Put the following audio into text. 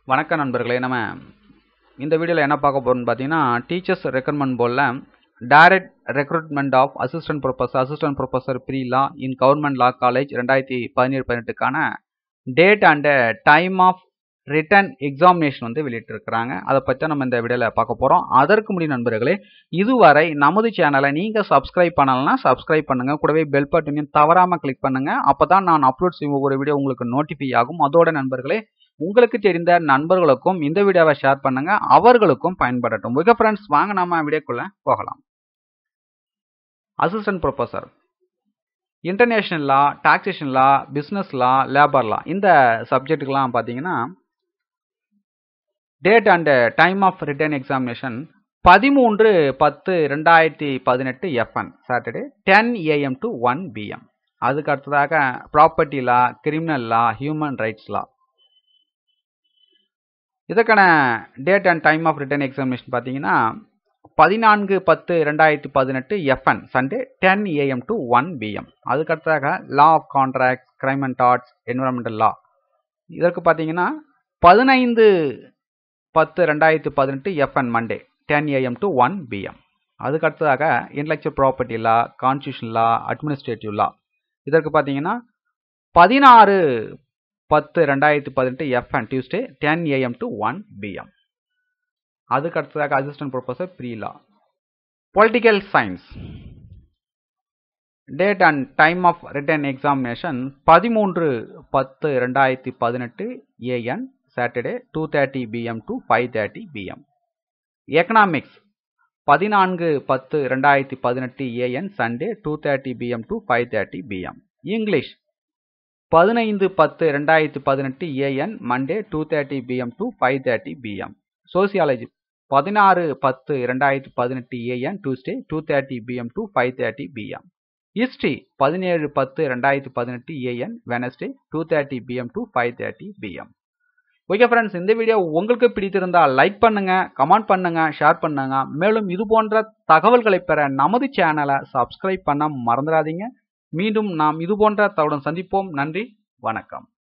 வணக்கம் நண்பர்களே நம்ம இந்த வீடியோவில் என்ன பார்க்க போகிறோம்னு பார்த்தீங்கன்னா டீச்சர்ஸ் ரெக்ரூட்மெண்ட் போர்டில் direct recruitment of assistant professor assistant professor pre law in government law college ரெண்டாயிரத்தி பதினேழு பதினெட்டுக்கான date and time of written examination வந்து வெளியிட்டிருக்கிறாங்க அதை பற்றி நம்ம இந்த வீடியோவில் பார்க்க போகிறோம் அதற்கு முடியும் நண்பர்களே இதுவரை நமது சேனலை நீங்கள் சப்ஸ்கிரைப் பண்ணலைன்னா சப்ஸ்கிரைப் பண்ணுங்கள் கூடவே பெல் பட்டனையும் தவறாமல் கிளிக் பண்ணுங்கள் அப்போ தான் நான் அப்லோட் செய்யும் ஒவ்வொரு வீடியோ உங்களுக்கு நோட்டிஃபை ஆகும் அதோட நண்பர்களே உங்களுக்கு தெரிந்த நண்பர்களுக்கும் இந்த வீடியோவை ஷேர் பண்ணுங்க அவர்களுக்கும் பயன்படட்டும் ஓகே ஃப்ரெண்ட்ஸ் வாங்க நம்ம வீடியோக்குள்ள போகலாம் assistant professor international law taxation law business law labour law இந்த சப்ஜெக்ட்டுக்கெல்லாம் பார்த்தீங்கன்னா date and time of return examination பதிமூன்று பத்து ரெண்டாயிரத்தி பதினெட்டு FN Saturday ten AM to one PM அதுக்கு அடுத்ததாக property law criminal law human rights law இதற்கான date and time of return examination பார்த்தீங்கன்னா பதினான்கு பத்து ரெண்டாயிரத்தி பதினெட்டு FN Sunday ten AM to one PM அதுக்கடுத்ததாக law of contract crime and torts environmental லா இதற்கு பார்த்தீங்கன்னா பதினைந்து பத்து ரெண்டாயிரத்தி பதினெட்டு FN Monday ten AM to one PM அதுக்கடுத்ததாக intellectual property law constitution law administrative law இதற்கு பார்த்தீங்கன்னா பதினாறு பத்து ரெண்டாயிரத்தி பதினெட்டு FN Tuesday ten AM to one PM அதுக்கு அடுத்ததாக assistant professor pre law political science date and time of written examination பதிமூன்று பத்து ரெண்டாயிரத்தி பதினெட்டு AN Saturday two thirty PM to five thirty PM economics பதினான்கு பத்து ரெண்டாயிரத்தி பதினெட்டு AN Sunday two thirty PM to five thirty PM English பதினைந்து பத்து ரெண்டாயிரத்தி பதினெட்டு AN Monday two thirty PM to five thirty PM sociology பதினாறு பத்து ரெண்டாயிரத்தி பதினெட்டு AN Tuesday two thirty PM to five thirty PM history பதினேழு பத்து ரெண்டாயிரத்தி பதினெட்டு AN Wednesday two thirty PM to five thirty PM okay friends இந்த video உங்களுக்கு பிடித்திருந்தால் லைக் பண்ணுங்க கமெண்ட் பண்ணுங்க ஷேர் பண்ணுங்க மேலும் இது போன்ற தகவல்களை பெற நமது சேனலை சப்ஸ்கிரைப் பண்ண மறந்துடாதீங்க மீண்டும் நாம் இது போன்ற தவுடன் சந்திப்போம் நன்றி வணக்கம்